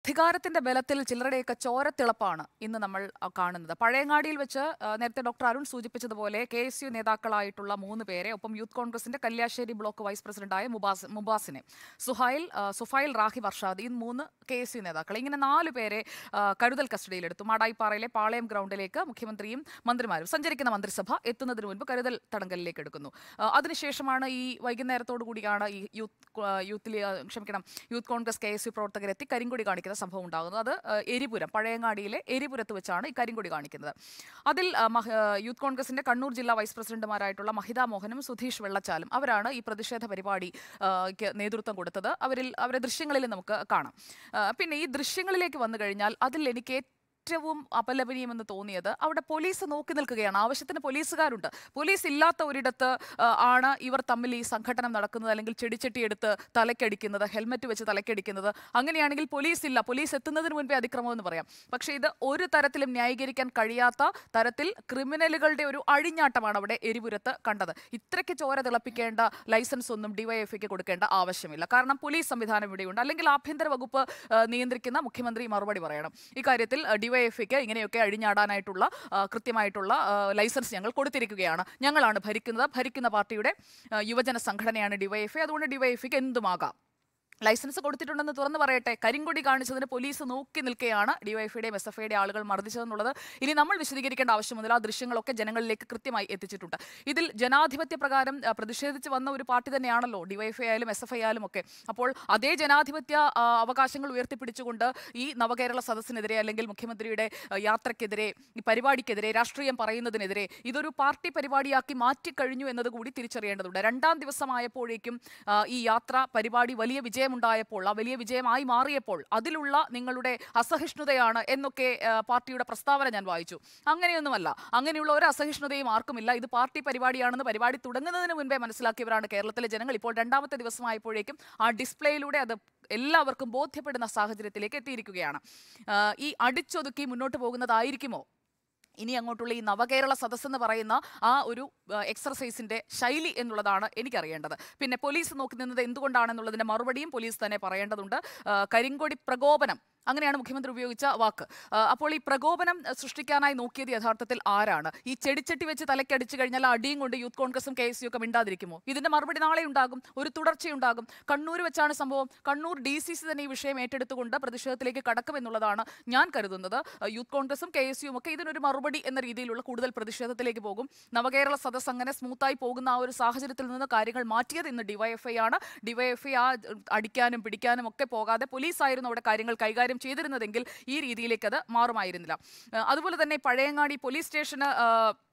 അധികാരത്തിന്റെ ബലത്തിൽ ചിലരുടെയൊക്കെ ചോരത്തിളപ്പാണ് ഇന്ന് നമ്മൾ അ, കാണുന്നത് പഴയങ്ങാടിയിൽ വെച്ച് ആ, നേരത്തെ ഡോക്ടർ അരുൺ സൂചിപ്പിച്ചതുപോലെ കെ എസ് യു നേതാക്കളായിട്ടുള്ള മൂന്ന് പേരെ ഒപ്പം യൂത്ത് കോൺഗ്രസിന്റെ കല്യാശ്ശേരി ബ്ലോക്ക് വൈസ് പ്രസിഡന്റായ മുബാസ് മുബാസിനെ സുഹൈൽ ആ, സുഫൈൽ റാഹിബ് അർഷാദ് ഈ മൂന്ന് കെ എസ് യു നേതാക്കൾ ഇങ്ങനെ നാല് പേരെ ആ, കരുതൽ കസ്റ്റഡിയിലെടുത്തു മാടായിപ്പാറയിലെ പാളയം ഗ്രൗണ്ടിലേക്ക് മുഖ്യമന്ത്രിയും മന്ത്രിമാരും സഞ്ചരിക്കുന്ന മന്ത്രിസഭ എത്തുന്നതിന് മുൻപ് കരുതൽ തടങ്കലിലേക്ക് എടുക്കുന്നു ആ, അതിനുശേഷമാണ് ഈ വൈകുന്നേരത്തോടു കൂടിയാണ് ഈ യൂത്ത് കോ- യൂത്തിൽ ആ, ക്ഷമിക്കണം Youth Congress K S U പ്രവർത്തകരെത്തി കരിങ്കൊടി കാണിക്കുന്ന സംഭവം ഉണ്ടാകുന്നത് അത് ആ, എരിപുരം പഴയങ്ങാടിയിലെ എരിപുരത്ത് വെച്ചാണ് ഈ കരിങ്കൊടി കാണിക്കുന്നത് അതിൽ ആ, മഹ- ആ, യൂത്ത് കോൺഗ്രസിന്റെ കണ്ണൂർ ജില്ലാ വൈസ് പ്രസിഡന്റുമാരായിട്ടുള്ള മഹിത മോഹനും സുധീഷ് വെള്ളച്ചാലും അവരാണ് ഈ പ്രതിഷേധ പരിപാടി ആ, ക്ക് നേതൃത്വം കൊടുത്തത് അവരിൽ അവരെ ദൃശ്യങ്ങളിൽ നമുക്ക് കാണാം ആ, പിന്നെ ഈ ദൃശ്യങ്ങളിലേക്ക് വന്നു കഴിഞ്ഞാൽ അതിൽ എനിക്ക് ഏറ്റവും അപലപനീയമെന്ന് തോന്നിയത് അവിടെ പോലീസ് നോക്കി നിൽക്കുകയാണ് ആവശ്യത്തിന് പോലീസുകാരുണ്ട് പോലീസ് ഇല്ലാത്ത ഒരിടത്ത് ആ, ആണ് ഇവർ തമ്മിൽ ഈ സംഘടനം നടക്കുന്നത് അല്ലെങ്കിൽ ചെടിച്ചട്ടി എടുത്ത് തലക്കടിക്കുന്നത് ഹെൽമറ്റ് വെച്ച് തലക്കടിക്കുന്നത് അങ്ങനെയാണെങ്കിൽ പോലീസ് ഇല്ല പോലീസ് എത്തുന്നതിന് മുൻപേ അതിക്രമം എന്ന് പറയാം പക്ഷേ ഇത് ഒരു തരത്തിലും ന്യായീകരിക്കാൻ കഴിയാത്ത തരത്തിൽ ക്രിമിനലുകളുടെ ഒരു അഴിഞ്ഞാട്ടമാണ് അവിടെ എരിപുരത്ത് കണ്ടത് ഇത്രയ്ക്ക് ചോര തിളപ്പിക്കേണ്ട ലൈസൻസ് ഒന്നും ഡിവൈഎഫ്ഐക്ക് കൊടുക്കേണ്ട ആവശ്യമില്ല കാരണം പോലീസ് സംവിധാനം ഇവിടെയുണ്ട് അല്ലെങ്കിൽ ആഭ്യന്തര വകുപ്പ് ആ, നിയന്ത്രിക്കുന്ന മുഖ്യമന്ത്രി മറുപടി പറയണം ഇക്കാര്യത്തിൽ ഡിവൈഎഫ്ഐക്ക് ഇങ്ങനെയൊക്കെ അഴിഞ്ഞാടാനായിട്ടുള്ള ആ, കൃത്യമായിട്ടുള്ള ആ, ലൈസൻസ് ഞങ്ങൾ കൊടുത്തിരിക്കുകയാണ് ഞങ്ങളാണ് ഭരിക്കുന്നത് ഭരിക്കുന്ന പാർട്ടിയുടെ ആ, യുവജന സംഘടനയാണ് ഡിവൈഎഫ്ഐ അതുകൊണ്ട് ഡിവൈഎഫ്ഐക്ക് എന്തുമാകാം ലൈസൻസ് കൊടുത്തിട്ടുണ്ടെന്ന് തുറന്നു പറയട്ടെ കരിങ്കൊടി കാണിച്ചതിന് പോലീസ് നോക്കി നിൽക്കുകയാണ് ഡിവൈഎഫ്ഐയുടെയും എസ് എഫ് ഐയുടെ ആളുകൾ മർദ്ദിച്ചതെന്നുള്ളത് ഇനി നമ്മൾ വിശദീകരിക്കേണ്ട ആവശ്യമൊന്നുമില്ല ആ ദൃശ്യങ്ങളൊക്കെ ജനങ്ങളിലേക്ക് കൃത്യമായി എത്തിച്ചിട്ടുണ്ട് ഇതിൽ ജനാധിപത്യ പ്രകാരം ആ, പ്രതിഷേധിച്ച് വന്ന ഒരു പാർട്ടി തന്നെയാണല്ലോ ഡിവൈഎഫ്ഐ ആയാലും എസ് എഫ് ഐ ആയാലും ഒക്കെ അപ്പോൾ അതേ ജനാധിപത്യ ആ, അവകാശങ്ങൾ ഉയർത്തിപ്പിടിച്ചുകൊണ്ട് ഈ നവകേരള സദസ്സിനെതിരെ അല്ലെങ്കിൽ മുഖ്യമന്ത്രിയുടെ ആ, യാത്രയ്ക്കെതിരെ ഈ പരിപാടിക്കെതിരെ രാഷ്ട്രീയം പറയുന്നതിനെതിരെ ഇതൊരു പാർട്ടി പരിപാടിയാക്കി മാറ്റിക്കഴിഞ്ഞു എന്നത് കൂടി തിരിച്ചറിയേണ്ടതുണ്ട് രണ്ടാം ദിവസമായപ്പോഴേക്കും ആ, ഈ യാത്ര പരിപാടി വലിയ വിജയമുണ്ടായപ്പോൾ ആ വലിയ വിജയമായി മാറിയപ്പോൾ അതിലുള്ള നിങ്ങളുടെ അസഹിഷ്ണുതയാണ് എന്നൊക്കെ ആ, പാർട്ടിയുടെ പ്രസ്താവന ഞാൻ വായിച്ചു അങ്ങനെയൊന്നുമല്ല അങ്ങനെയുള്ള ഒരു അസഹിഷ്ണുതയും ആർക്കുമില്ല ഇത് പാർട്ടി പരിപാടിയാണെന്ന് പരിപാടി തുടങ്ങുന്നതിന് മുൻപേ മനസ്സിലാക്കിയവരാണ് കേരളത്തിലെ ജനങ്ങൾ ഇപ്പോൾ രണ്ടാമത്തെ ദിവസമായപ്പോഴേക്കും ആ ഡിസ്പ്ലേയിലൂടെ അത് എല്ലാവർക്കും ബോധ്യപ്പെടുന്ന സാഹചര്യത്തിലേക്ക് എത്തിയിരിക്കുകയാണ് ആ, ഈ അടിച്ചൊതുക്കി മുന്നോട്ട് പോകുന്നതായിരിക്കുമോ ഇനി അങ്ങോട്ടുള്ള ഈ നവകേരള സദസ്സ് എന്ന് പറയുന്ന ആ ഒരു എക്സർസൈസിന്റെ ശൈലി എന്നുള്ളതാണ് എനിക്കറിയേണ്ടത് പിന്നെ പോലീസ് നോക്കി നിന്നത് എന്തുകൊണ്ടാണെന്നുള്ളതിന്റെ മറുപടിയും പോലീസ് തന്നെ പറയേണ്ടതുണ്ട് ആ, കരിങ്കൊടി പ്രകോപനം അങ്ങനെയാണ് മുഖ്യമന്ത്രി ഉപയോഗിച്ച വാക്ക് ആ, അപ്പോൾ ഈ പ്രകോപനം ആ, സൃഷ്ടിക്കാനായി നോക്കിയത് യഥാർത്ഥത്തിൽ ആരാണ് ഈ ചെടിച്ചട്ടി വെച്ച് തലക്കടിച്ചു കഴിഞ്ഞാൽ ആ അടിയും കൊണ്ട് യൂത്ത് കോൺഗ്രസും കെ എസ് യു ഒക്കെ മിണ്ടാതിരിക്കുമോ ഇതിന്റെ മറുപടി നാളെ ഉണ്ടാകും ഒരു തുടർച്ചയുണ്ടാകും കണ്ണൂർ വെച്ചാണ് സംഭവം കണ്ണൂർ ഡി സി സി തന്നെ ഈ വിഷയം ഏറ്റെടുത്തുകൊണ്ട് പ്രതിഷേധത്തിലേക്ക് കടക്കുമെന്നുള്ളതാണ് ഞാൻ കരുതുന്നത് ആ, യൂത്ത് കോൺഗ്രസും കെ എസ് യുവും ഒക്കെ ഇതിനൊരു മറുപടി എന്ന രീതിയിലുള്ള കൂടുതൽ പ്രതിഷേധത്തിലേക്ക് പോകും നവകേരള സദസ് അങ്ങനെ സ്മൂത്തായി പോകുന്ന ആ ഒരു സാഹചര്യത്തിൽ നിന്ന് കാര്യങ്ങൾ മാറ്റിയത് ഇന്ന് ഡിവൈഎഫ്ഐ ആണ് ഡിവൈഎഫ്ഐ ആ ഉം, അടിക്കാനും പിടിക്കാനും ഒക്കെ പോകാതെ പോലീസായിരുന്നു അവിടെ കാര്യങ്ങൾ കൈകാര്യം ചെയ്തിരുന്നതെങ്കിൽ ഈ രീതിയിലേക്ക് അത് മാറുമായിരുന്നില്ല ആ, അതുപോലെ തന്നെ പഴയങ്ങാടി പോലീസ് സ്റ്റേഷന് ആ,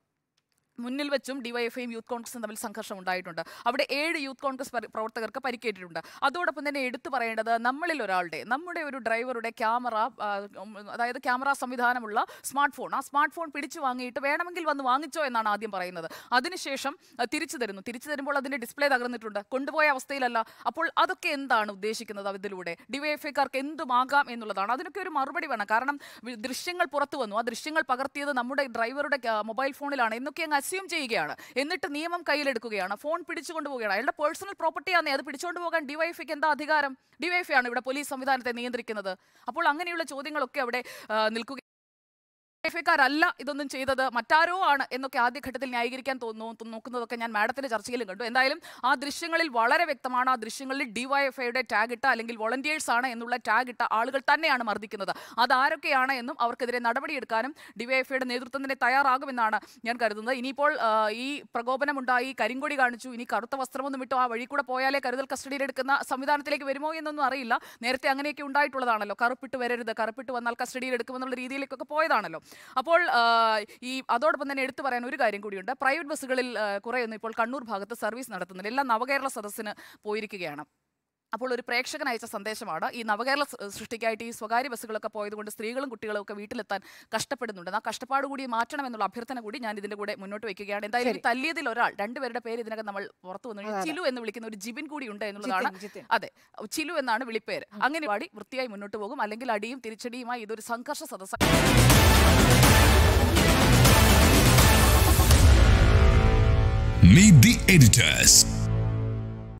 മുന്നിൽ വെച്ചും ഡിവൈഎഫ്ഐയും യൂത്ത് കോൺഗ്രസും തമ്മിൽ സംഘർഷം ഉണ്ടായിട്ടുണ്ട് അവിടെ ഏഴ് യൂത്ത് കോൺഗ്രസ് പരി- പ്രവർത്തകർക്ക് പരിക്കേറ്റിട്ടുണ്ട് അതോടൊപ്പം തന്നെ എടുത്തു പറയേണ്ടത് നമ്മളിൽ ഒരാളുടെ നമ്മുടെ ഒരു ഡ്രൈവറുടെ ക്യാമറ ആ, ഉം, അതായത് ക്യാമറ സംവിധാനമുള്ള സ്മാർട്ട് ഫോൺ ആ സ്മാർട്ട് ഫോൺ പിടിച്ചു വാങ്ങിയിട്ട് വേണമെങ്കിൽ വന്ന് വാങ്ങിച്ചോ എന്നാണ് ആദ്യം പറയുന്നത് അതിനുശേഷം ആ, തിരിച്ചു തരുന്നു തിരിച്ചു തരുമ്പോൾ അതിന്റെ ഡിസ്പ്ലേ തകർന്നിട്ടുണ്ട് കൊണ്ടുപോയ അവസ്ഥയിലല്ല അപ്പോൾ അതൊക്കെ എന്താണ് ഉദ്ദേശിക്കുന്നത് ഇതിലൂടെ ഡിവൈഎഫ്ഐക്കാർക്ക് എന്തുമാകാം എന്നുള്ളതാണ് അതിനൊക്കെ ഒരു മറുപടി വേണം കാരണം വി- ദൃശ്യങ്ങൾ പുറത്തു വന്നു ആ ദൃശ്യങ്ങൾ പകർത്തിയത് നമ്മുടെ ഡ്രൈവറുടെ ക- മൊബൈൽ ഫോണിലാണ് എന്നൊക്കെ അങ്ങ് അസ്യൂം ചെയ്യുകയാണ് എന്നിട്ട് നിയമം കയ്യിലെടുക്കുകയാണ് ഫോൺ പിടിച്ചുകൊണ്ട് പോവുകയാണ് അയാളുടെ പേഴ്സണൽ പ്രോപ്പർട്ടിയാണേ അത് പിടിച്ചുകൊണ്ട് പോകാൻ ഡിവൈഎഫ്ഐക്ക് എന്താ അധികാരം ഡിവൈഎഫ്ഐ ആണ് ഇവിടെ പോലീസ് സംവിധാനത്തെ നിയന്ത്രിക്കുന്നത് അപ്പോൾ അങ്ങനെയുള്ള ചോദ്യങ്ങളൊക്കെ അവിടെ ആ, നിൽക്കുക ഡിവൈഎഫ്ഐക്കാരല്ല ഇതൊന്നും ചെയ്തത് മറ്റാരോ ആണ് എന്നൊക്കെ ആദ്യഘട്ടത്തിൽ ന്യായീകരിക്കാൻ തോന്നുന്നു നോക്കുന്നതൊക്കെ ഞാൻ മാഡത്തിന്റെ ചർച്ചയിലും കണ്ടു എന്തായാലും ആ ദൃശ്യങ്ങളിൽ വളരെ വ്യക്തമാണ് ആ ദൃശ്യങ്ങളിൽ ഡിവൈഎഫ്ഐയുടെ ടാഗ് ഇട്ട അല്ലെങ്കിൽ വോളണ്ടിയേഴ്സ് ആണ് എന്നുള്ള ടാഗ് ഇട്ട ആളുകൾ തന്നെയാണ് മർദ്ദിക്കുന്നത് അതാരൊക്കെയാണ് എന്നും അവർക്കെതിരെ നടപടിയെടുക്കാനും ഡിവൈഎഫ്ഐയുടെ നേതൃത്വം തന്നെ തയ്യാറാകുമെന്നാണ് ഞാൻ കരുതുന്നത് ഇനിയിപ്പോൾ ആ, ഈ പ്രകോപനമുണ്ടായി കരിങ്കൊടി കാണിച്ചു ഇനി കറുത്ത വസ്ത്രമൊന്നും ഇട്ടോ ആ വഴി കൂടെ പോയാലേ കരുതൽ കസ്റ്റഡിയിലെടുക്കുന്ന സംവിധാനത്തിലേക്ക് വരുമോ എന്നൊന്നും അറിയില്ല നേരത്തെ അങ്ങനെയൊക്കെ ഉണ്ടായിട്ടുള്ളതാണല്ലോ കറുപ്പിട്ട് വരരുത് കറുപ്പിട്ട് വന്നാൽ കസ്റ്റഡിയിൽ എടുക്കുമെന്നുള്ള രീതിയിലേക്കൊക്കെ പോയതാണല്ലോ അപ്പോൾ ആ, ഈ അതോടൊപ്പം തന്നെ എടുത്തു പറയാൻ ഒരു കാര്യം കൂടിയുണ്ട് പ്രൈവറ്റ് ബസ്സുകളിൽ ആ, കുറേയൊന്നും ഇപ്പോൾ കണ്ണൂർ ഭാഗത്ത് സർവീസ് നടത്തുന്നില്ല എല്ലാം നവകേരള സദസ്സിന് പോയിരിക്കുകയാണ് അപ്പോൾ ഒരു പ്രേക്ഷകൻ അയച്ച സന്ദേശമാണ് ഈ നവകേരള സ- സൃഷ്ടിക്കായിട്ട് ഈ സ്വകാര്യ ബസ്സുകളൊക്കെ പോയതുകൊണ്ട് സ്ത്രീകളും കുട്ടികളും ഒക്കെ വീട്ടിലെത്താൻ കഷ്ടപ്പെടുന്നുണ്ട് ആ കഷ്ടപ്പാട് കൂടി മാറ്റണം എന്നുള്ള അഭ്യർത്ഥന കൂടി ഞാൻ ഇതിന്റെ കൂടെ മുന്നോട്ട് വെക്കുകയാണ് എന്തായാലും ഈ തല്ലിയതിൽ ഒരാൾ രണ്ടുപേരുടെ പേര് ഇതിനകം നമ്മൾ പുറത്തു വന്നു കഴിഞ്ഞു. ചിലു എന്ന് വിളിക്കുന്ന ഒരു ജിബിൻ കൂടി ഉണ്ട് എന്നുള്ളതാണ് ജിതിൻ, ജിതിൻ. അതെ ചിലു എന്നാണ് വിളിപ്പേര് അങ്ങനെ പാടി വൃത്തിയായി മുന്നോട്ട് പോകും അല്ലെങ്കിൽ അടിയും തിരിച്ചടിയുമായി ഇതൊരു സംഘർഷ സദസ്സ് Meet the editors.